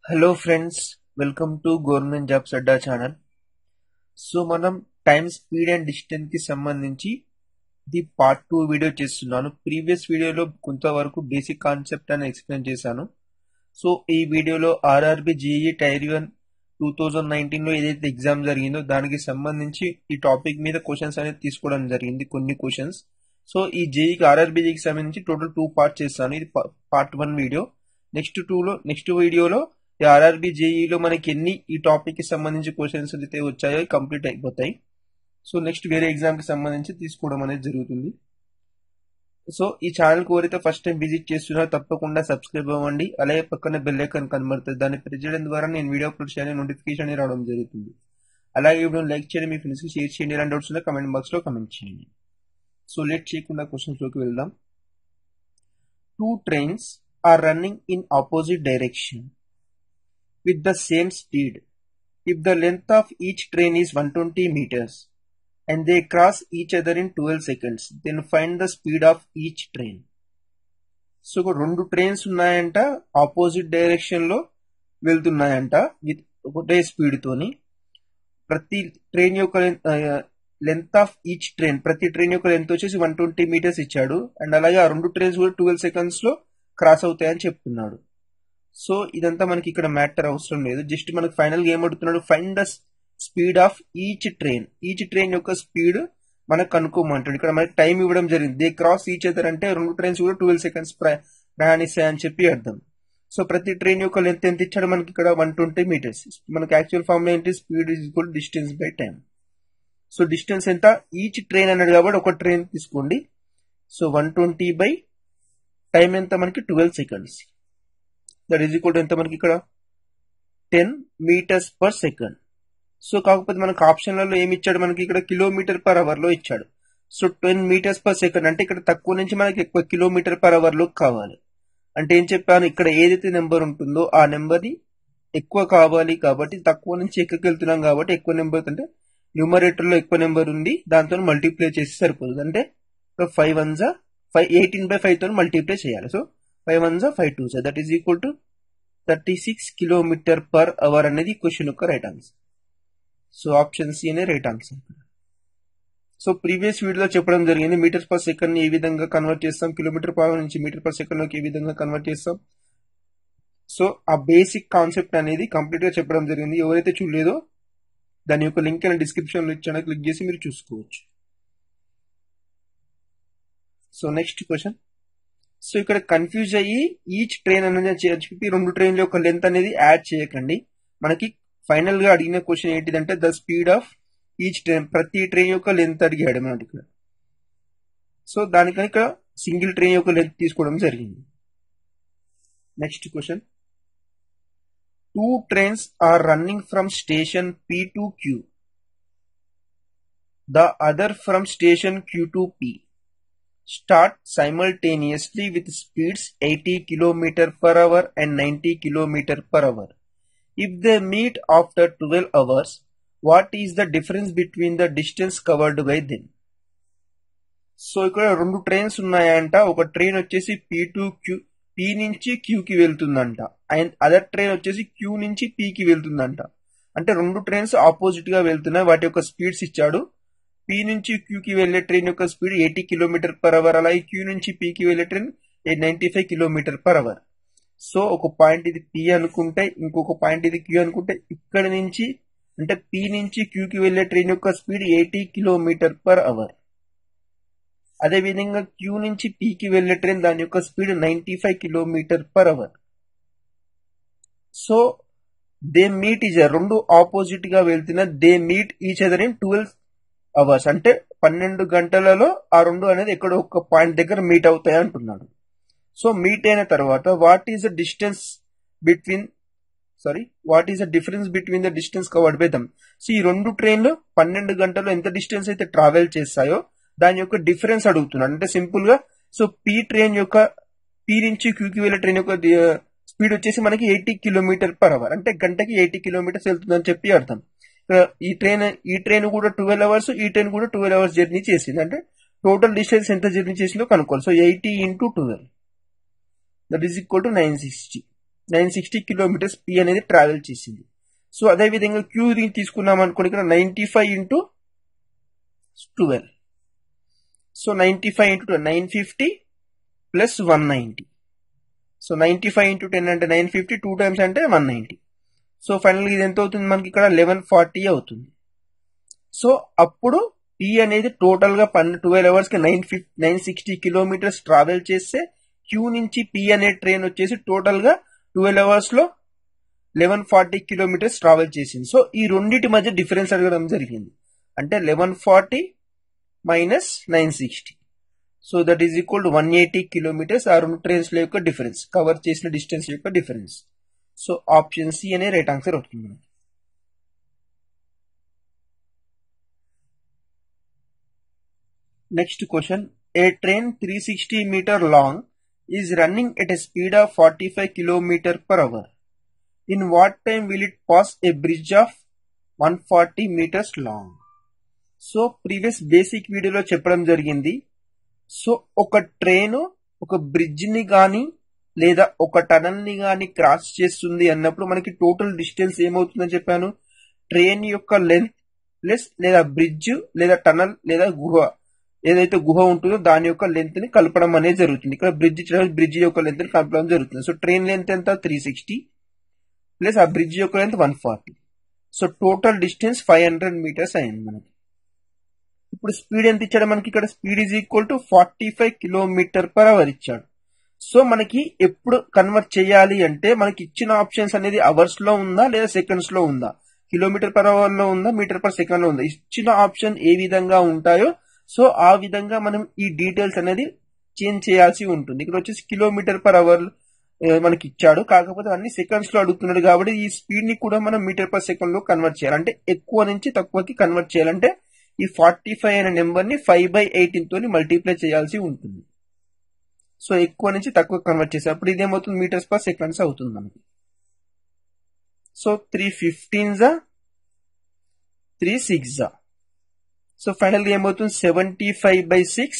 Hello friends welcome to government jobs అడ్డా channel so మనం time speed and distance కి సంబంధించి ఇది పార్ట్ టూ వీడియో చేస్తున్నాను ప్రీవియస్ వీడియోలో కొంతవరకు బేసిక్ కాన్సెప్ట్ అని ఎక్స్ప్లెయిన్ చేశాను సో ఈ వీడియోలో RRB J E tier one two thousand నైన్టీన్లో ఏదైతే ఎగ్జామ్ జరిగిందో దానికి సంబంధించి ఈ టాపిక్ మీద క్వశ్చన్స్ అనేది తీసుకోవడం జరిగింది కొన్ని క్వశ్చన్స్ సో ఈ జేఈకి ఆర్ఆర్బి జీకి సంబంధించి టోటల్ టూ పార్ట్ చేస్తాను ఇది పార్ట్ వన్ వీడియో నెక్స్ట్ టూలో నెక్స్ట్ వీడియోలో ఈ ఆర్ఆర్బి జేఈలో మనకి ఎన్ని ఈ టాపిక్ కి సంబంధించి క్వశ్చన్స్ అయితే వచ్చాయో కంప్లీట్ అయిపోతాయి సో నెక్స్ట్ వేరే ఎగ్జామ్ కి సంబంధించి తీసుకోవడం అనేది జరుగుతుంది సో ఈ ఛానల్ కోరితే ఫస్ట్ టైం విజిట్ చేస్తున్నా తప్పకుండా సబ్స్క్రైబ్ అవ్వండి అలాగే పక్కన బెల్ ఐకాన్ కనబడుతుంది దాన్ని ప్రెస్ చేయడం ద్వారా నేను వీడియో అప్లోడ్ చేయాలని నోటిఫికేషన్ రావడం జరుగుతుంది అలాగే ఇప్పుడు లైక్ చేయండి మీ ఫ్రెండ్స్కి షేర్ చేయండి ఇలాంటి డౌట్స్ ఉంటే కమెంట్ బాక్స్ లో కమెంట్ చేయండి సో లేట్ చేయకుండా క్వశ్చన్స్ లోకి వెళ్దాం two trains are running in opposite direction with the same speed. If the length of each train is 120 meters and they cross each other in 12 seconds, then find the speed of each train. So రెండు trains ఉన్నాయంట opposite direction లో వెళ్తున్నాయంట with ఒకటే speed తోని ప్రతి train యొక్క length of each train ప్రతి train యొక్క లెంత్ వచ్చేసి వన్ ట్వంటీ మీటర్స్ ఇచ్చాడు అండ్ అలాగే ఆ రెండు ట్రైన్స్ కూడా ట్వెల్వ్ సెకండ్స్ లో క్రాస్ అవుతాయని చెప్తున్నాడు సో ఇదంతా మనకి ఇక్కడ మ్యాటర్ అవసరం లేదు జస్ట్ మనకి ఫైనల్ గా ఏమడుతున్నాడు find the speed of each train each train యొక్క స్పీడ్ మనకు కనుక్కోమంటాడు ఇక్కడ మనకి టైం ఇవ్వడం జరిగింది దే క్రాస్ ఈచ్ అదర్ అంటే రెండు ట్రైన్స్ కూడా ట్వెల్వ్ సెకండ్స్ ప్రయాణిస్తాయని చెప్పి అర్థం సో ప్రతి ట్రైన్ యొక్క లెంత్ ఎంత ఇచ్చాడు మనకి ఇక్కడ వన్ ట్వంటీ మీటర్స్ మనకి యాక్చువల్ ఫామ్ లో ఏంటి speed is equal distance by time so distance ఎంత ఈచ్ ట్రైన్ అన్నాడు కాబట్టి ఒక ట్రైన్ తీసుకోండి so one twenty by time ఎంత మనకి twelve seconds that is equal ఎంత మనకి ఇక్కడ ten metres per second so కాకపోతే మనకు ఆప్షన్లలో ఏమి ఇచ్చాడు మనకి ఇక్కడ కిలోమీటర్ పర్ అవర్ లో ఇచ్చాడు so ten metres per second అంటే ఇక్కడ తక్కువ నుంచి మనకి ఎక్కువ కిలోమీటర్ పర్ అవర్ లో కావాలి అంటే ఏం చెప్పాను ఇక్కడ ఏదైతే నెంబర్ ఉంటుందో ఆ నెంబర్ ని ఎక్కువ కావాలి కాబట్టి తక్కువ నుంచి ఎక్కువకి వెళ్తున్నాం కాబట్టి ఎక్కువ నెంబర్ అంటే న్యూమరేటర్ లో ఎక్కువ నెంబర్ ఉంది దాంతో మల్టిప్లై చేసి సరిపోతుంది అంటే ఫైవ్ వన్ జా ఫైవ్ ఎయిటీన్ బై ఫైవ్ తో మల్టిప్లై చేయాలి సో ఫైవ్ వన్ జా ఫైవ్ టూ జా that is equal to thirty six kilometer per hour అనేది క్వశ్చన్ యొక్క right answer so option C అనే రైట్ ఆన్సర్ సో ప్రీవియస్ వీడియోలో చెప్పడం జరిగింది మీటర్స్ పర్ సెకండ్ ఏ విధంగా కన్వర్ట్ చేస్తాం కిలోమీటర్ పర్ అవర్ నుంచి మీటర్ పర్ సెకండ్ లోకి ఏ విధంగా కన్వర్ట్ చేస్తాం సో ఆ బేసిక్ కాన్సెప్ట్ అనేది కంప్లీట్ గా చెప్పడం జరిగింది ఎవరైతే చూడలేదో దాని యొక్క లింక్ అని డిస్క్రిప్షన్ లో ఇచ్చాను క్లిక్ చేసి మీరు చూసుకోవచ్చు సో నెక్స్ట్ క్వశ్చన్ సో ఇక్కడ కన్ఫ్యూజ్ అయ్యి ఈచ్ ట్రైన్ అనేది చెప్పి రెండు ట్రైన్ల యొక్క లెంత్ అనేది యాడ్ చేయకండి మనకి ఫైనల్ గా అడిగిన క్వశ్చన్ ఏంటిదంటే the speed of each train ప్రతి ట్రైన్ యొక్క లెంత్ అడిగాడు మనకి ఇక్కడ సో దానికని ఇక్కడ సింగిల్ ట్రైన్ యొక్క లెంత్ తీసుకోవడం జరిగింది next question two trains are running from station P to Q the other from station Q to P start simultaneously with speeds 80 km per hour and 90 km per hour. If they meet after 12 hours, what is the difference between the distance covered by them? So ఇక్కడ రెండు trains ఉన్నాయంట ఒక train వచ్చేసి P to Q P నుంచి క్యూకి వెళ్తుందంట and other train వచ్చేసి Q నుంచి పీకి వెళ్తుందంట అంటే రెండు ట్రైన్స్ ఆపోజిట్ గా వెళ్తున్నాయి వాటి యొక్క స్పీడ్స్ ఇచ్చాడు పీ నుంచి క్యూకి వెళ్లే ట్రైన్ యొక్క speed eighty kilometre per hour అలాగే క్యూ నుంచి పీకి వెళ్లే train ninety five kilometre per hour so ఒక పాయింట్ ఇది పి అనుకుంటే ఇంకొక పాయింట్ ఇది క్యూ అనుకుంటే ఇక్కడ నుంచి అంటే పి నుంచి క్యూకి వెళ్లే ట్రైన్ యొక్క speed eighty kilometre per hour అదే విధంగా క్యూ నుంచి పీకి వెళ్లే ట్రైన్ దాని యొక్క speed ninety five kilometre per hour so they meet is రెండు ఆపోజిట్ గా వెళ్తున్న they meet each other in twelve hours అంటే పన్నెండు గంటలలో ఆ రెండు అనేది ఎక్కడో ఒక పాయింట్ దగ్గర మీట్ అవుతాయి అంటున్నాడు సో మీట్ అయిన తర్వాత what is the distance between sorry what is the difference between the distance covered by them so ఈ రెండు ట్రైన్లు పన్నెండు గంటలు ఎంత డిస్టెన్స్ అయితే ట్రావెల్ చేస్తాయో దాని యొక్క డిఫరెన్స్ అడుగుతున్నాడు అంటే సింపుల్ గా సో పీ ట్రైన్ యొక్క పీ నుంచి క్యూకి వెళ్ళే ట్రైన్ యొక్క స్పీడ్ వచ్చేసి మనకి ఎయిటీ కిలోమీటర్ పర్ అవర్ అంటే గంటకి ఎయిటీ కిలోమీటర్స్ వెళ్తుందని చెప్పి అర్థం ఈ ట్రైన్ ఈ ట్రైన్ కూడా ట్వెల్వ్ అవర్స్ ఈ ట్రైన్ కూడా ట్వెల్వ్ అవర్స్ జర్నీ చేసింది అంటే టోటల్ డిస్టెన్స్ ఎంత జర్నీ చేసిందో కనుక్కోవాలి so eighty into twelve that is equal to nine sixty nine sixty kilometers P అనేది ట్రావెల్ చేసింది సో అదే విధంగా క్యూ తీసుకున్నాం అనుకోండి ఇక్కడ ninety five into twelve so ninety five into nine fifty plus one ninety so ninety five into ten అంటే nine fifty two times అంటే one ninety so ఫైనల్గా ఇది ఎంత అవుతుంది మనకి ఇక్కడ లెవెన్ ఫార్టీ అవుతుంది సో అప్పుడు పి అనేది టోటల్ గా పన్నెండు ట్వెల్వ్ అవర్స్ కి nine fif nine sixty kilometers travel చేస్తే క్యూ నుంచి పి అనే ట్రైన్ వచ్చేసి టోటల్ గా ట్వెల్వ్ అవర్స్ లో లెవెన్ ఫార్టీ కిలోమీటర్స్ ట్రావెల్ చేసింది సో ఈ రెండింటి మధ్య డిఫరెన్స్ అడగడం జరిగింది అంటే eleven forty minus nine sixty so that is equal to one eighty kilometers ఆ రెండు ట్రైన్స్ యొక్క డిఫరెన్స్ కవర్ చేసిన డిస్టెన్స్ యొక్క డిఫరెన్స్ సో ఆప్షన్ సి అనే రైట్ ఆన్సర్ అవుతుంది మనకి next question a train three sixty meter long is running at a speed of forty five kilometre per hour in what time will it pass a bridge of one forty meters long so previous basic వీడియోలో చెప్పడం జరిగింది so ఒక train ఒక bridge ని కానీ లేదా ఒక tunnel ని కానీ క్రాస్ చేస్తుంది అన్నప్పుడు మనకి టోటల్ డిస్టెన్స్ ఏమవుతుందని చెప్పాను ట్రైన్ యొక్క లెంత్ ప్లస్ లేదా బ్రిడ్జ్ లేదా టనల్ లేదా గుహ ఏదైతే గుహ ఉంటుందో దాని యొక్క లెంత్ ని కలపడం అనేది జరుగుతుంది ఇక్కడ బ్రిడ్జ్ బ్రిడ్జ్ యొక్క లెంత్ ని కలపడం జరుగుతుంది సో ట్రైన్ లెంత్ ఎంత త్రీ సిక్స్టీ ప్లస్ ఆ బ్రిడ్జ్ యొక్క length one forty so total distance five hundred meters అయింది మనకి ఇప్పుడు స్పీడ్ ఎంత ఇచ్చాడు మనకి ఇక్కడ speed is equal to forty five kilometre per hour ఇచ్చాడు సో మనకి ఎప్పుడు కన్వర్ట్ చేయాలి అంటే మనకి ఇచ్చిన ఆప్షన్స్ అనేది అవర్స్ లో ఉందా లేదా సెకండ్స్ లో ఉందా కిలోమీటర్ పర్ అవర్ లో ఉందా మీటర్ పర్ సెకండ్ లో ఉందా ఇచ్చిన ఆప్షన్ ఏ విధంగా ఉంటాయో సో ఆ విధంగా మనం ఈ డీటెయిల్స్ అనేది చేంజ్ చేయాల్సి ఉంటుంది ఇక్కడ వచ్చేసి కిలోమీటర్ పర్ అవర్ మనకి ఇచ్చాడు కాకపోతే అన్ని సెకండ్స్ లో అడుగుతున్నాడు కాబట్టి ఈ స్పీడ్ ని కూడా మనం మీటర్ పర్ సెకండ్ లో కన్వర్ట్ చేయాలి అంటే ఎక్కువ నుంచి తక్కువకి కన్వర్ట్ చేయాలంటే ఈ ఫార్టీ ఫైవ్ అనే నెంబర్ ని ఫైవ్ బై ఎయిటీన్ తోని మల్టిప్లై చేయాల్సి ఉంటుంది సో ఎక్కువ నుంచి తక్కువ కన్వర్ట్ చేసే అప్పుడు ఇదేమవుతుంది మీటర్స్ పర్ సెకండ్స్ అవుతుంది మనకి సో త్రీ ఫిఫ్టీన్ జా త్రీ సిక్స్ జా సో ఫైనల్ గా ఏమవుతుంది seventy five by six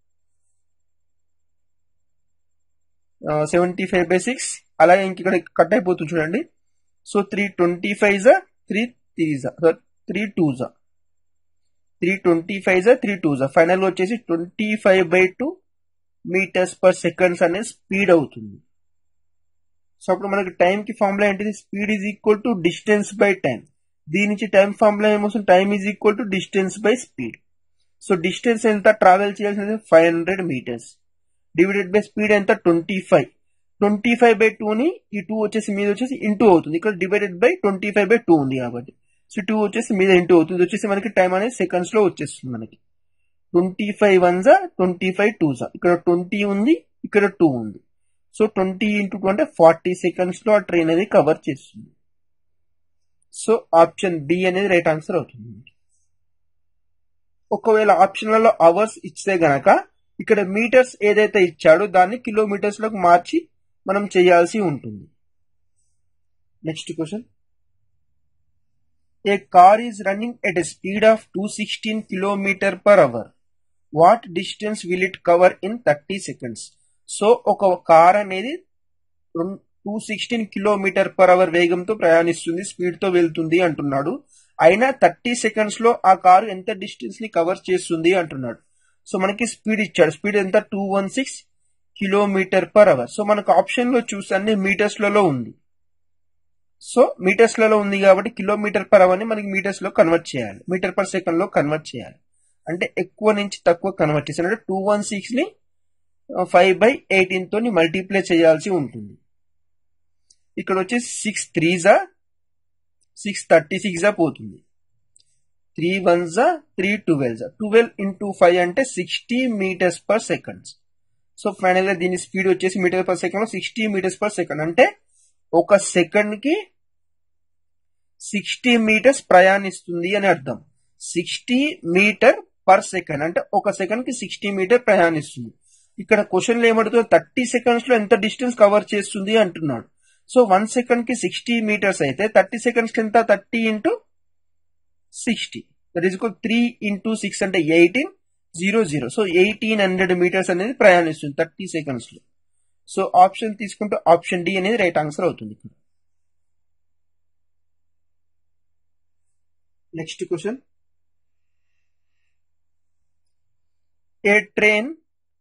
seventy five by six అలాగే ఇంక ఇక్కడ కట్ అయిపోతుంది చూడండి సో త్రీ ట్వంటీ ఫైవ్ జా త్రీ త్రీ జా త్రీ టూ జా త్రీ ట్వంటీ ఫైవ్ జా త్రీ టూ జా ఫైనల్ వచ్చేసి twenty five by two meters per seconds అనేది స్పీడ్ అవుతుంది సో అప్పుడు మనకి టైం కి ఫార్ములా ఏంటిది speed is equal to distance by time దీని నుంచి టైం ఫార్ములా ఏమొస్తుంది time is equal to distance by speed so distance ఎంత ట్రావెల్ చేయాల్సింది five hundred meters divided by speed ఎంత twenty five twenty five by టూని ఈ two వచ్చేసి మీద వచ్చేసి ఇంటూ అవుతుంది ఇక్కడ divided by twenty five by two ఉంది కాబట్టి సో టూ వచ్చేసి మీద ఇంటూ అవుతుంది వచ్చేసి మనకి టైం అనేది సెకండ్స్ లో వచ్చేస్తుంది మనకి ట్వంటీ ఫైవ్ వన్ జా ట్వంటీ ఫైవ్ టూ జా ఇక్కడ ట్వంటీ ఉంది ఇక్కడ టూ ఉంది సో ట్వంటీ ఇంటూ టూ అంటే ఫార్టీ సెకండ్స్ లో ఆ ట్రైన్ అనేది కవర్ చేస్తుంది సో ఆప్షన్ బి అనేది రైట్ ఆన్సర్ అవుతుంది ఒకవేళ ఆప్షన్లలో అవర్స్ ఇస్తే గనక ఇక్కడ మీటర్స్ ఏదైతే ఇచ్చాడో దాన్ని కిలోమీటర్స్ లోకి మార్చి మనం చేయాల్సి ఉంటుంది next question a car is running at a speed of two sixteen kilometer per hour what distance will it cover in thirty seconds so ఒక కార్ అనేది two sixteen kilometer per hour వేగంతో ప్రయాణిస్తుంది speed తో వెళ్తుంది అంటున్నాడు అయినా thirty seconds లో ఆ కారు ఎంత డిస్టెన్స్ ని కవర్ చేస్తుంది అంటున్నాడు సో మనకి స్పీడ్ ఇచ్చాడు స్పీడ్ ఎంత two one six kilometer per hour so మనకు ఆప్షన్ లో చూస్తే అన్ని మీటర్స్ లలో ఉంది సో మీటర్స్ లలో ఉంది కాబట్టి కిలోమీటర్ పర్ అవర్ ని మనకి మీటర్స్ లో కన్వర్ట్ చేయాలి మీటర్ పర్ సెకండ్ లో కన్వర్ట్ చేయాలి అంటే ఎక్కువ నుంచి తక్కువ కన్వర్ట్ చేయాలి అంటే టూ వన్ సిక్స్ ని ఫైవ్ బై ఎయిటీన్ తో మల్టిప్లై చేయాల్సి ఉంటుంది ఇక్కడ వచ్చేసి సిక్స్ త్రీ జా సిక్స్ థర్టీ సిక్స్ జా పోతుంది త్రీ వన్ జా త్రీ ట్వెల్వ్ జా ట్వెల్వ్ ఇంటూ ఫైవ్ అంటే sixty meters per seconds so final గా దీని స్పీడ్ వచ్చేసి meter per second sixty meters per second అంటే ఒక సెకండ్ కి సిక్స్టీ మీటర్స్ ప్రయాణిస్తుంది అని అర్థం సిక్స్టీ మీటర్ పర్ సెకండ్ అంటే ఒక సెకండ్ కి సిక్స్టీ మీటర్ ప్రయాణిస్తుంది ఇక్కడ క్వశ్చన్ ఏమడుతుంది థర్టీ సెకండ్స్ లో ఎంత డిస్టెన్స్ కవర్ చేస్తుంది అంటున్నాడు సో వన్ సెకండ్ కి సిక్స్టీ మీటర్స్ అయితే థర్టీ సెకండ్స్ కి ఎంత thirty into sixty that is three into six అంటే eighteen zero zero so eighteen hundred meters అనేది ప్రయాణిస్తుంది థర్టీ సెకండ్స్ లో సో ఆప్షన్ తీసుకుంటే ఆప్షన్ డి అనేది రైట్ ఆన్సర్ అవుతుంది next question a train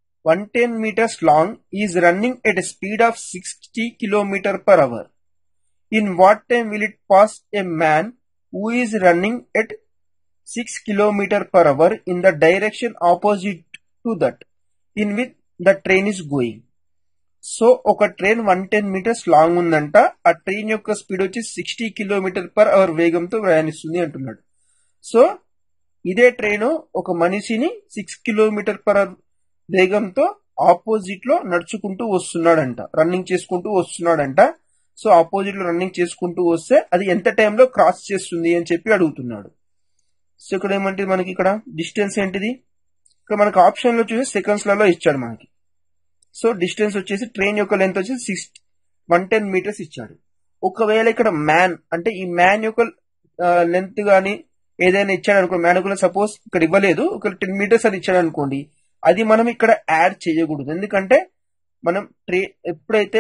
110 meters long is running at a speed of 60 km per hour. In what time will it pass a man who is running at 6 km per hour in the direction opposite to that in which the train is going? So ఒక train one ten meters long ఉందంట ఆ train యొక్క speed వచ్చి sixty kilometre per hour వేగంతో ప్రయాణిస్తుంది అంటున్నాడు so ఇదే train ఒక మనిషిని సిక్స్ కిలోమీటర్ పర్ అవర్ వేగంతో ఆపోజిట్ లో నడుచుకుంటూ వస్తున్నాడంట రన్నింగ్ చేసుకుంటూ వస్తున్నాడంట సో ఆపోజిట్ లో రన్నింగ్ చేసుకుంటూ వస్తే అది ఎంత టైంలో క్రాస్ చేస్తుంది అని చెప్పి అడుగుతున్నాడు సో ఇక్కడ ఏమంటే మనకి ఇక్కడ డిస్టెన్స్ ఏంటిది ఇక్కడ మనకి ఆప్షన్ లో చూసి సెకండ్స్ లలో ఇచ్చాడు మనకి సో డిస్టెన్స్ వచ్చేసి ట్రైన్ యొక్క లెంత్ వచ్చేసి సిక్స్ వన్ టెన్ మీటర్స్ ఇచ్చాడు ఒకవేళ ఇక్కడ మ్యాన్ అంటే ఈ మ్యాన్ యొక్క లెంత్ గాని ఏదైనా ఇచ్చాడు అనుకో మ్యాన్ కూడా సపోజ్ ఇక్కడ ఇవ్వలేదు ఒక టెన్ మీటర్స్ అని ఇచ్చాడు అనుకోండి అది మనం ఇక్కడ యాడ్ చేయకూడదు ఎందుకంటే మనం ట్రే ఎప్పుడైతే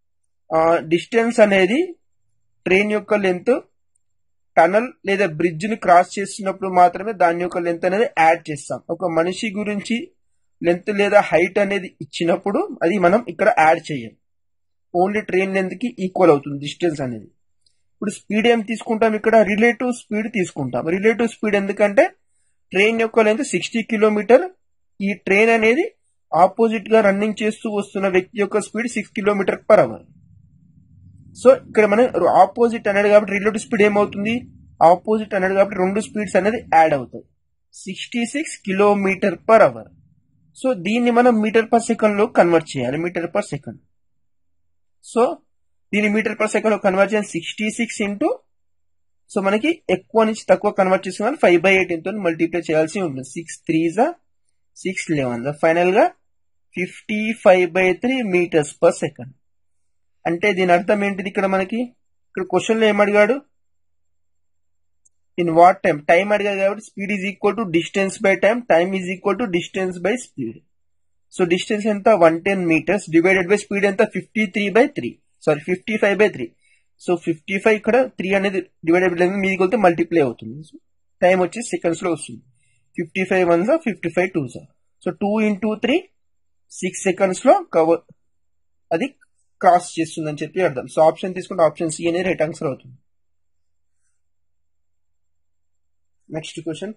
డిస్టెన్స్ అనేది ట్రైన్ యొక్క లెంత్ టనల్ లేదా బ్రిడ్జ్ ని క్రాస్ చేస్తున్నప్పుడు మాత్రమే దాని యొక్క లెంత్ అనేది యాడ్ చేస్తాం ఒక మనిషి గురించి లెంత్ లేదా హైట్ అనేది ఇచ్చినప్పుడు అది మనం ఇక్కడ యాడ్ చేయం ఓన్లీ ట్రైన్ లెంత్ కి ఈక్వల్ అవుతుంది డిస్టెన్స్ అనేది ఇప్పుడు స్పీడ్ ఏం తీసుకుంటాం ఇక్కడ రిలేటివ్ స్పీడ్ తీసుకుంటాం రిలేటివ్ స్పీడ్ ఎందుకంటే ట్రైన్ యొక్క లెంత్ సిక్స్టీ కిలోమీటర్ ఈ ట్రైన్ అనేది ఆపోజిట్ గా రన్నింగ్ చేస్తూ వస్తున్న వ్యక్తి యొక్క speed six kilometer per hour so ఇక్కడ మనం ఆపోజిట్ అనేది కాబట్టి రిలేటివ్ స్పీడ్ ఏమవుతుంది ఆపోజిట్ అనేది కాబట్టి రెండు స్పీడ్స్ అనేది యాడ్ అవుతాయి sixty six kilometer per hour so దీన్ని మనం మీటర్ పర్ సెకండ్ లో కన్వర్ట్ చేయాలి మీటర్ పర్ సెకండ్ సో దీన్ని మీటర్ పర్ సెకండ్ లో కన్వర్ట్ చేయాలి సిక్స్టీ సిక్స్ ఇంటూ సో మనకి ఎక్కువ నుంచి తక్కువ కన్వర్ట్ చేసుకుని ఫైవ్ బై ఎయిట్ ఎంతో మల్టిప్లై చేయాల్సి ఉంటుంది సిక్స్ త్రీజా సిక్స్ లెవెన్ ఫైనల్ గా fifty five by three meters per second అంటే దీని అర్థం ఏంటిది ఇక్కడ మనకి ఇక్కడ క్వశ్చన్ లో ఏమడిగాడు ఇన్ వాట్ టైం టైం అడిగాడు కాబట్టి speed is equal to distance by time time is equal to distance by speed so distance ఎంత one ten meters divided by speed ఎంత fifty three by three sorry fifty five by three so fifty five ఇక్కడ three అనేది divided by మీదికి వెళ్తే multiply అవుతుంది so time వచ్చి seconds లో వస్తుంది ఫిఫ్టీ ఫైవ్ వన్ జా ఫిఫ్టీ ఫైవ్ టూ జా so two into three six seconds లో కవర్ అది క్రాస్ చేస్తుందని చెప్పి అర్థం సో ఆప్షన్ తీసుకుంటే ఆప్షన్ సి అనేది రైట్ ఆన్సర్ అవుతుంది next question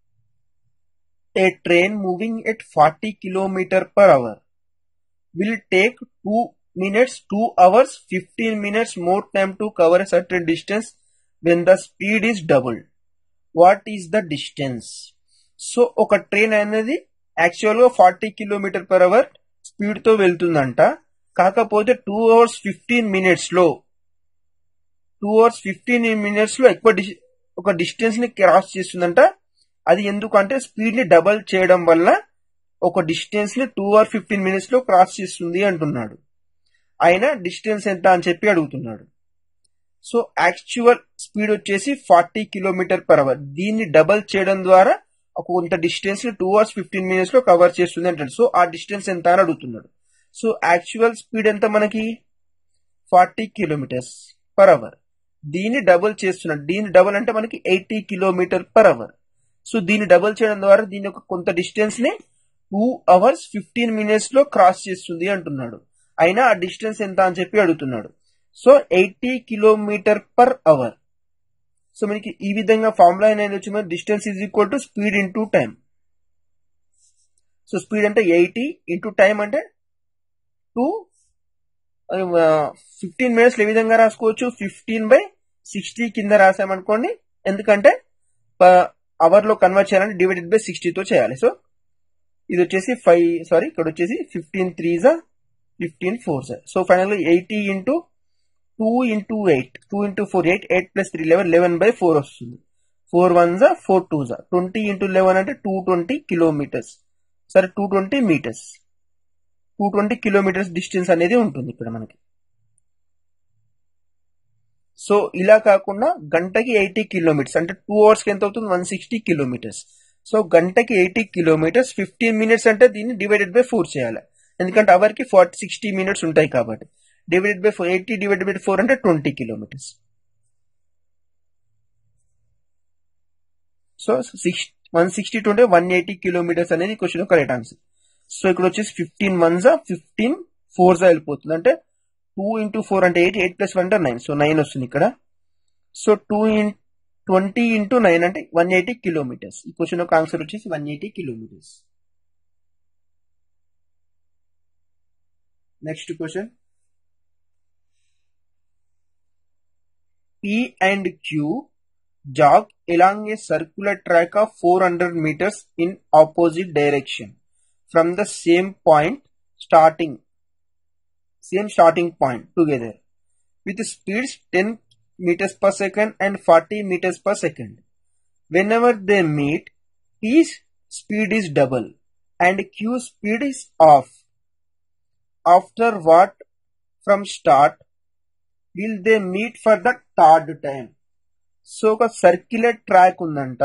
a train moving at forty kilometre per hour will take two minutes two hours fifteen minutes more time to cover certain distance when the speed is double what is the distance so ఒక train అనేది actual గా forty kilometre per hour speed తో వెళ్తుందంట కాకపోతే two hours fifteen minutes లో two hours fifteen minutes లో ఎక్కువ ఒక డిస్టెన్స్ ని క్రాస్ చేస్తుందంట అది ఎందుకంటే స్పీడ్ ని డబల్ చేయడం వల్ల ఒక డిస్టెన్స్ ని టూ అవర్ ఫిఫ్టీన్ మినిట్స్ లో క్రాస్ చేస్తుంది అంటున్నాడు ఆయన డిస్టెన్స్ ఎంత అని చెప్పి అడుగుతున్నాడు సో యాక్చువల్ స్పీడ్ వచ్చేసి ఫార్టీ కిలోమీటర్ పర్ అవర్ దీన్ని డబల్ చేయడం ద్వారా ఒక కొంత డిస్టెన్స్ ని టూ అవర్స్ ఫిఫ్టీన్ మినిట్స్ లో కవర్ చేస్తుంది అంటాడు సో ఆ డిస్టెన్స్ ఎంత అని అడుగుతున్నాడు సో యాక్చువల్ స్పీడ్ ఎంత మనకి ఫార్టీ కిలోమీటర్స్ పర్ అవర్ దీన్ని డబుల్ చేస్తున్నాడు దీన్ని డబుల్ అంటే మనకి eighty kilometre per hour so దీన్ని డబుల్ చేయడం ద్వారా దీని యొక్క కొంత డిస్టెన్స్ ని టూ అవర్స్ ఫిఫ్టీన్ మినిట్స్ లో క్రాస్ చేస్తుంది అంటున్నాడు అయినా ఆ డిస్టెన్స్ ఎంత అని చెప్పి అడుగుతున్నాడు so eighty kilometre per hour so మనకి ఈ విధంగా ఫార్ములా అనేది వచ్చి మన distance is equal to speed into time so speed అంటే ఎయిటీ ఇంటూ టైం అంటే టూ ఫిఫ్టీన్ మినిట్స్ ఏ విధంగా రాసుకోవచ్చు ఫిఫ్టీన్ బై సిక్స్టీ కింద రాసామనుకోండి ఎందుకంటే అవర్ లో కన్వర్ట్ చేయాలంటే డివైడెడ్ బై సిక్స్టీతో చేయాలి సో ఇది వచ్చేసి ఫైవ్ సారీ ఇక్కడ వచ్చేసి ఫిఫ్టీన్ త్రీ జా ఫిఫ్టీన్ ఫోర్ జా so final eighty into two into eight two into four eight eight plus three eleven eleven by four వస్తుంది ఫోర్ వన్ జా ఫోర్ టూ జా ట్వంటీ ఇంటూ లెవెన్ అంటే two twenty kilometres సరే two twenty metres two twenty kilometres distance అనేది ఉంటుంది ఇక్కడ మనకి so ఇలా కాకుండా గంటకి ఎయిటీ కిలోమీటర్స్ అంటే టూ అవర్స్కి ఎంత అవుతుంది వన్ సిక్స్టీ కిలోమీటర్స్ సో గంటకి ఎయిటీ కిలోమీటర్స్ ఫిఫ్టీన్ మినిట్స్ అంటే దీన్ని డివైడెడ్ బై ఫోర్ చేయాలి ఎందుకంటే అవర్కి ఫార్టీ సిక్స్టీ మినిట్స్ ఉంటాయి కాబట్టి divided by four eighty divided by four అంటే twenty kilometres so six one sixty two అంటే వన్ ఎయిటీ కిలోమీటర్స్ అనేది క్వశ్చన్ కరెక్ట్ ఆన్సర్ సో ఇక్కడ వచ్చేసి ఫిఫ్టీన్ మంత్స్ ఫిఫ్టీన్ ఫోర్స్ వెళ్ళిపోతుంది అంటే టూ ఇంటూ ఫోర్ అంటే ఎయిట్ ఎయిట్ ప్లస్ వన్ అంటే nine so nine వస్తుంది ఇక్కడ so two in twenty into nine అంటే వన్ ఎయిటీ కిలోమీటర్స్ ఈ క్వశ్చన్ యొక్క ఆన్సర్ వచ్చేసి one eighty kilometres next question P and Q jog along a circular track of 400 meters in opposite direction from the same point starting same starting point together with speeds 10 meters per second and 40 meters per second whenever they meet P's speed is double and Q's speed is off after what from start will they meet for the third time so ఒక circular track ఉందంట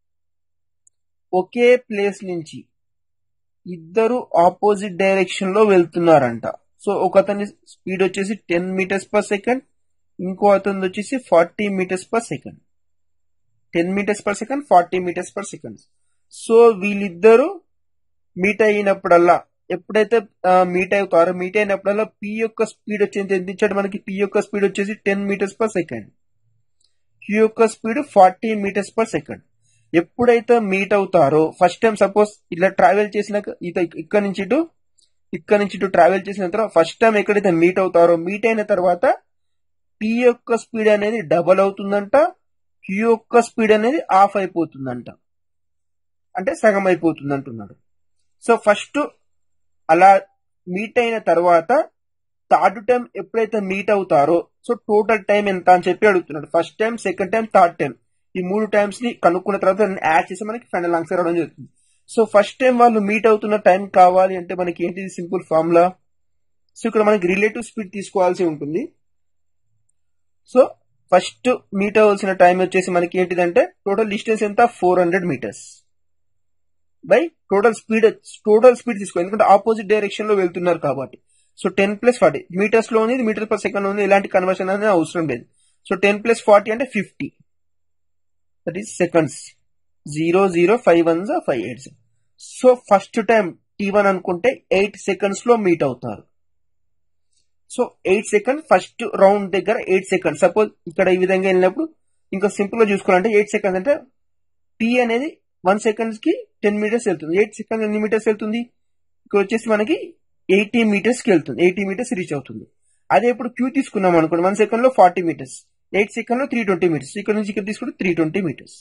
ఒకే place నుంచి ఇద్దరు opposite direction లో వెళ్తున్నారంట so ఒక అతని speed వచ్చేసి ten metres per second ఇంకో అతని వచ్చేసి forty metres per second ten metres per second forty metres per second so వీళ్ళిద్దరూ మీట్ అయినప్పుడల్లా ఎప్పుడైతే మీట్ అవుతారో మీట్ అయినప్పుడల్లా పి యొక్క స్పీడ్ వచ్చేసి ఎంత ఇచ్చాడు మనకి పి యొక్క స్పీడ్ వచ్చేసి ten metres per second Q యొక్క speed forty metres per second ఎప్పుడైతే మీట్ అవుతారో ఫస్ట్ టైం సపోజ్ ఇట్లా ట్రావెల్ చేసినాక ఇత ఇక్కడ నుంచి ఇటు ఇక్కడ నుంచి ఇటు ట్రావెల్ చేసిన తర్వాత ఫస్ట్ టైం ఎక్కడైతే మీట్ అవుతారో మీట్ అయిన తర్వాత పి యొక్క స్పీడ్ అనేది డబల్ అవుతుందంట క్యూ యొక్క స్పీడ్ అనేది ఆఫ్ అయిపోతుందంట అంటే సగం అయిపోతుంది అంటున్నాడు సో ఫస్ట్ అలా మీట్ అయిన తర్వాత థర్డ్ టైం ఎప్పుడైతే మీట్ అవుతారో సో టోటల్ టైం ఎంత అని చెప్పి అడుగుతున్నాడు first time second time third time ఈ మూడు టైమ్స్ ని కనుక్కున్న తర్వాత యాడ్ చేసి మనకి ఫైనల్ ఆన్సర్ అవడం జరుగుతుంది సో ఫస్ట్ టైం వాళ్ళు మీట్ అవుతున్న టైం కావాలి అంటే మనకి ఏంటిది సింపుల్ ఫార్ములా సో ఇక్కడ మనకి రిలేటివ్ స్పీడ్ తీసుకోవాల్సి ఉంటుంది సో ఫస్ట్ మీట్ అవ్వాల్సిన టైం వచ్చేసి మనకి ఏంటిదంటే టోటల్ డిస్టెన్స్ ఎంత four hundred metres by total speed total speed తీసుకో ఎందుకంటే ఆపోజిట్ డైరెక్షన్ లో వెళ్తున్నారు కాబట్టి so ten plus forty metres లో ఉంది మీటర్ పర్ సెకండ్ ఉంది ఇలాంటి కన్వర్షన్ అనేది అవసరం లేదు సో టెన్ ప్లస్ ఫార్టీ అంటే fifty that is seconds zero zero five one five eight so first time T one అనుకుంటే ఎయిట్ సెకండ్స్ లో మీట్ అవుతారు so eight second first round దగ్గర ఎయిట్ సెకండ్ సపోజ్ ఇక్కడ ఈ విధంగా వెళ్ళినప్పుడు ఇంకా సింపుల్ గా చూసుకోవాలంటే ఎయిట్ సెకండ్స్ అంటే టీ అనేది వన్ సెకండ్స్ కి టెన్ మీటర్స్ వెళ్తుంది ఎయిట్ సెకండ్ ఎన్ని మీటర్స్ వెళ్తుంది ఇక్కడ వచ్చేసి మనకి ఎయిటీ మీటర్స్ కి వెళ్తుంది ఎయిటీ మీటర్స్ రీచ్ అవుతుంది అదే ఇప్పుడు క్యూ తీసుకున్నాం అనుకోండి వన్ సెకండ్ లో ఫార్టీ మీటర్స్ ఎయిట్ సెకండ్ లో త్రీ ట్వంటీ మీటర్స్ ఇక్కడ నుంచి ఇక్కడ తీసుకుంటే త్రీ ట్వంటీ మీటర్స్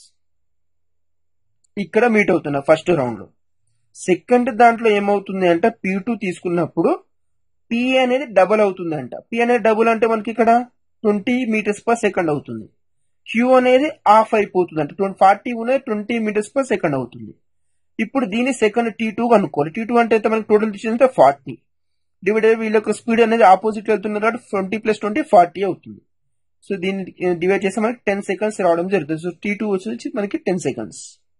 ఇక్కడ మీట్ అవుతున్నా ఫస్ట్ రౌండ్ లో సెకండ్ దాంట్లో ఏమవుతుంది అంటే పీ టూ తీసుకున్నప్పుడు పి అనేది డబుల్ అవుతుంది అంట పి అనేది డబుల్ అంటే మనకి ఇక్కడ ట్వంటీ మీటర్స్ పర్ సెకండ్ అవుతుంది క్యూ అనేది ఆఫ్ అయిపోతుంది అంటే ఫార్టీ ఉన్నాయి ట్వంటీ మీటర్స్ పర్ సెకండ్ అవుతుంది ఇప్పుడు దీని సెకండ్ టీ టూ అనుకోవాలి టీ టూ అంటే మనకి టోటల్ డిస్టెన్స్ అంటే ఫార్టీ డివైడెడ్ వీళ్ళ యొక్క స్పీడ్ అనేది ఆపోజిట్ వెళ్తుంది కాబట్టి ట్వంటీ ప్లస్ ట్వంటీ ఫార్టీ అవుతుంది సో దీన్ని డివైడ్ చేస్తే మనకి టెన్ సెకండ్స్ రావడం జరుగుతుంది సో టీ టూ వచ్చి మనకి ten seconds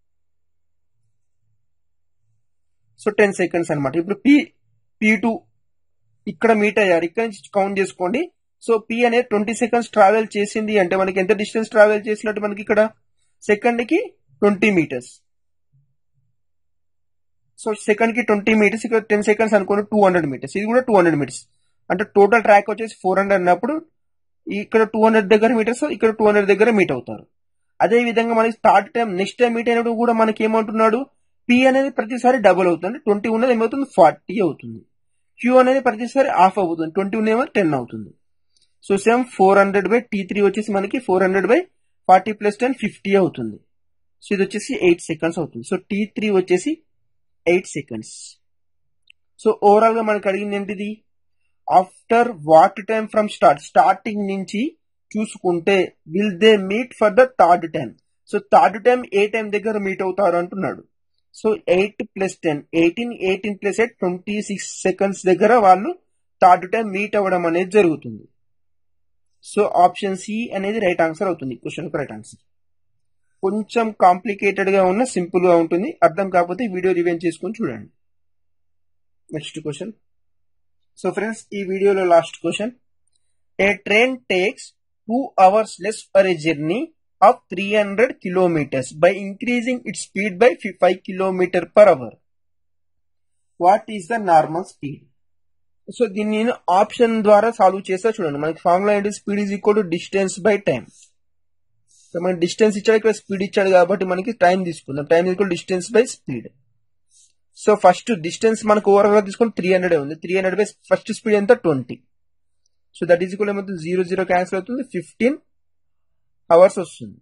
so ten seconds అనమాట ఇప్పుడు పి పీ టూ ఇక్కడ మీట్ అయ్యారు ఇక్కడ నుంచి కౌంట్ చేసుకోండి సో పి అనేది ట్వంటీ సెకండ్స్ ట్రావెల్ చేసింది అంటే మనకి ఎంత డిస్టెన్స్ ట్రావెల్ చేసినట్టు మనకి ఇక్కడ సెకండ్ కి ట్వంటీ మీటర్స్ సో సెకండ్ కి ట్వంటీ మీటర్స్ ఇక్కడ టెన్ సెకండ్స్ అనుకోండి టూ హండ్రెడ్ మీటర్స్ ఇది కూడా టూ హండ్రెడ్ మీటర్స్ అంటే టోటల్ ట్రాక్ వచ్చేసి ఫోర్ హండ్రెడ్ అన్నప్పుడు ఇక్కడ టూ హండ్రెడ్ దగ్గర మీటర్స్ ఇక్కడ టూ హండ్రెడ్ దగ్గర మీట్ అవుతారు అదే విధంగా మనకి third time next time meet అయినప్పుడు కూడా మనకి ఏమంటున్నాడు పి అనేది ప్రతిసారి డబుల్ అవుతుంది ట్వంటీ ఉన్నది ఏమవుతుంది ఫార్టీ అవుతుంది క్యూ అనేది ప్రతిసారి ఆఫ్ అవుతుంది ట్వంటీ ఉన్నేమో టెన్ అవుతుంది so same four hundred by T three వచ్చేసి మనకి four hundred by forty plus ten fifty అవుతుంది సో ఇది వచ్చేసి ఎయిట్ సెకండ్స్ అవుతుంది సో టీ త్రీ వచ్చేసి ఎయిట్ సెకండ్స్ సో ఓవరాల్ గా మనకి అడిగింది ఏంటిది after what time from start starting నుంచి చూసుకుంటే will they meet for the third time so third time ఏ టైం దగ్గర మీట్ అవుతారు అంటున్నాడు so eight plus ten eighteen eighteen plus eight twenty six seconds దగ్గర వాళ్ళు థర్డ్ టైం మీట్ అవ్వడం అనేది జరుగుతుంది సో ఆప్షన్ సి అనేది రైట్ ఆన్సర్ అవుతుంది క్వశ్చన్ రైట్ ఆన్సర్ కొంచెం కాంప్లికేటెడ్ గా ఉన్న సింపుల్ గా ఉంటుంది అర్థం కాకపోతే వీడియో రివెంజ్ చేసుకొని చూడండి నెక్స్ట్ క్వశ్చన్ సో ఫ్రెండ్స్ ఈ వీడియోలో last question a train takes two hours less for a journey of three hundred kilometres by increasing it speed by five kilometre per hour what is the normal speed so దీన్ని నేను option ద్వారా solve చేస్తా చూడండి మనకి formula ఏంటి speed is equal to distance by time so మనకి distance ఇచ్చాడు ఇక్కడ స్పీడ్ ఇచ్చాడు కాబట్టి మనకి టైం తీసుకుందాం time equal distance by speed so first distance మనకు ఓవరాల్ గా తీసుకుని త్రీ హండ్రెడ్ ఉంది three hundred by first speed ఎంత twenty so that is equal ఏమవుతుంది జీరో జీరో క్యాన్సిల్ అవుతుంది ఫిఫ్టీన్ అవర్స్ వస్తుంది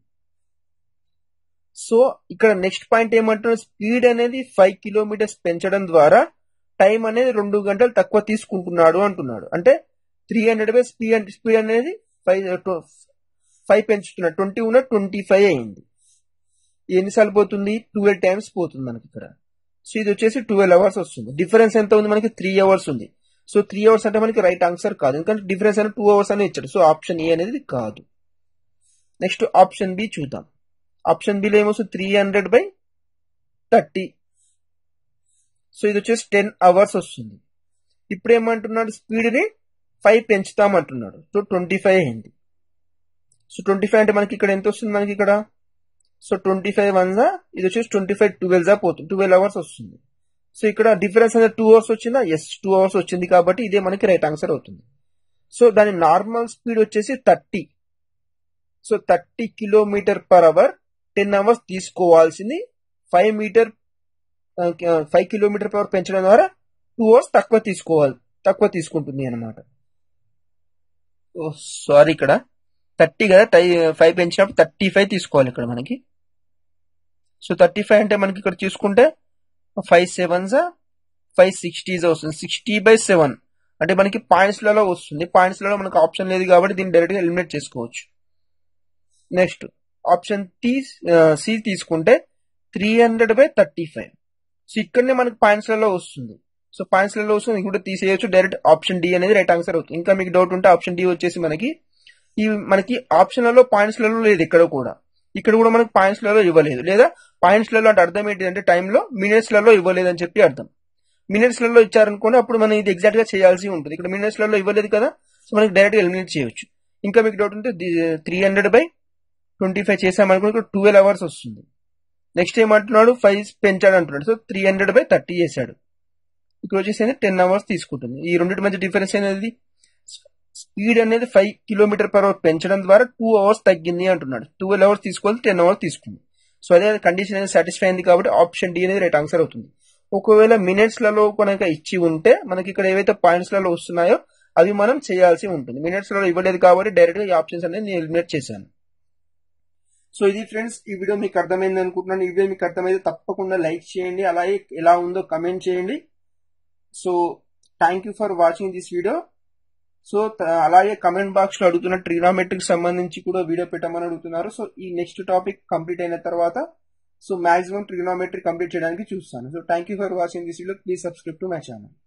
సో ఇక్కడ నెక్స్ట్ పాయింట్ ఏమంటున్నారు స్పీడ్ అనేది ఫైవ్ కిలోమీటర్స్ పెంచడం ద్వారా టైం అనేది రెండు గంటలు తక్కువ తీసుకుంటున్నాడు అంటున్నాడు అంటే three hundred by speed speed అనేది ఫైవ్ ఫైవ్ పెంచుతున్నాడు ట్వంటీ ఉన్న ట్వంటీ ఫైవ్ అయింది ఎన్నిసార్లు పోతుంది ట్వెల్వ్ టైమ్స్ పోతుంది మనకి ఇక్కడ సో ఇది వచ్చేసి ట్వెల్వ్ అవర్స్ వస్తుంది డిఫరెన్స్ ఎంత ఉంది మనకి త్రీ అవర్స్ ఉంది సో త్రీ అవర్స్ అంటే మనకి రైట్ ఆన్సర్ కాదు ఎందుకంటే డిఫరెన్స్ అనేది టూ అవర్స్ అని ఇచ్చాడు సో ఆప్షన్ ఏ అనేది కాదు నెక్స్ట్ ఆప్షన్ బి చూద్దాం ఆప్షన్ బిలో ఏమొస్తుంది three hundred by thirty so ఇది వచ్చేసి టెన్ అవర్స్ వస్తుంది ఇప్పుడు ఏమంటున్నాడు స్పీడ్ని ఫైవ్ పెంచుతామంటున్నాడు సో ట్వంటీ ఫైవ్ అయింది సో ట్వంటీ ఫైవ్ అంటే మనకి ఇక్కడ ఎంత వస్తుంది మనకి ఇక్కడ సో ట్వంటీ ఫైవ్ వన్ జా ఇది వచ్చేసి ట్వంటీ ఫైవ్ ట్వెల్వ్ జా పోతుంది ట్వెల్వ్ అవర్స్ వస్తుంది సో ఇక్కడ డిఫరెన్స్ అనేది టూ అవర్స్ వచ్చిందా ఎస్ టూ అవర్స్ వచ్చింది కాబట్టి ఇదే మనకి రైట్ ఆన్సర్ అవుతుంది సో దాని నార్మల్ స్పీడ్ వచ్చేసి thirty so thirty kilometre per hour ten hours తీసుకోవాల్సింది five metre five kilometre per hour పెంచడం ద్వారా టూ అవర్స్ తక్కువ తీసుకోవాలి తక్కువ తీసుకుంటుంది అనమాట సారీ ఇక్కడ థర్టీ కదా టై ఫైవ్ పెంచినప్పుడు థర్టీ ఫైవ్ తీసుకోవాలి ఇక్కడ మనకి సో థర్టీ ఫైవ్ అంటే మనకి ఇక్కడ తీసుకుంటే ఫైవ్ సెవెన్స్ ఫైవ్ సిక్స్టీస్ వస్తుంది సిక్స్టీ బై సెవెన్ అంటే మనకి పాయింట్స్లలో వస్తుంది పాయింట్స్లలో మనకు ఆప్షన్ లేదు కాబట్టి దీన్ని డైరెక్ట్గా ఎలిమినేట్ చేసుకోవచ్చు నెక్స్ట్ ఆప్షన్ టీ సి తీసుకుంటే three hundred by thirty five so ఇక్కడనే మనకి పాయింట్స్లలో వస్తుంది సో పాయింట్స్లలో వస్తుంది కూడా తీసేయచ్చు డైరెక్ట్ ఆప్షన్ డి అనేది రైట్ ఆన్సర్ అవుతుంది ఇంకా మీకు డౌట్ ఉంటే ఆప్షన్ డి వచ్చేసి మనకి ఈ మనకి ఆప్షన్లలో పాయింట్స్లలో లేదు ఇక్కడ కూడా ఇక్కడ కూడా మనకి పాయింట్స్లలో ఇవ్వలేదు లేదా పాయింట్స్లలో అంటే అర్థం ఏంటిదంటే టైంలో మినిట్స్లలో ఇవ్వలేదు అని చెప్పి అర్థం మినిట్స్లలో ఇచ్చారనుకోండి అప్పుడు మనం ఇది ఎగ్జాక్ట్ గా చేయాల్సి ఉంటుంది ఇక్కడ మినిట్స్లలో ఇవ్వలేదు కదా సో మనకి డైరెక్ట్ ఎలిమినేట్ చేయొచ్చు ఇంకా మీకు డౌట్ ఉంటే three hundred by twenty five చేసామనుకో ఇక్కడ ట్వెల్వ్ అవర్స్ వస్తుంది నెక్స్ట్ ఏమంటున్నాడు ఫైవ్ పెంచాడు అంటున్నాడు so three hundred by thirty చేశాడు ఇక్కడ వచ్చేసి టెన్ అవర్స్ తీసుకుంటుంది ఈ రెండింటి మధ్య డిఫరెన్స్ అనేది స్పీడ్ అనేది ఫైవ్ కిలోమీటర్ పర్ అవర్ పెంచడం ద్వారా టూ అవర్స్ తగ్గింది అంటున్నాడు ట్వెల్వ్ అవర్స్ తీసుకోవాలి టెన్ అవర్స్ తీసుకుంది సో అదే కండిషన్ అనేది సాటిస్ఫై అయింది కాబట్టి ఆప్షన్ డి అనేది రైట్ ఆన్సర్ అవుతుంది ఒకవేళ మినిట్స్ లలో కనుక ఇచ్చి ఉంటే మనకి ఇక్కడ ఏవైతే పాయింట్స్ లలో వస్తున్నాయో అవి మనం చేయాల్సి ఉంటుంది మినిట్స్ లలో ఇవ్వలేదు కాబట్టి డైరెక్ట్ గా ఈ ఆప్షన్స్ అనేది నేను ఎలిమినేట్ చేశాను సో ఇది ఫ్రెండ్స్ ఈ వీడియో మీకు అర్థమైంది అనుకుంటున్నాను ఈ వీడియో మీకు అర్థమైతే తప్పకుండా లైక్ చేయండి అలాగే ఎలా ఉందో కమెంట్ చేయండి so thank you for watching this video so అలాగే కమెంట్ బాక్స్ లో అడుగుతున్న ట్రిగ్నామెట్రిక్ సంబంధించి కూడా వీడియో పెట్టమని అడుగుతున్నారు సో ఈ నెక్స్ట్ టాపిక్ కంప్లీట్ అయిన తర్వాత సో మాక్సిమం ట్రిగ్నామెట్రీ కంప్లీట్ చేయడానికి చూస్తాను so thank you for watching this video please subscribe to my channel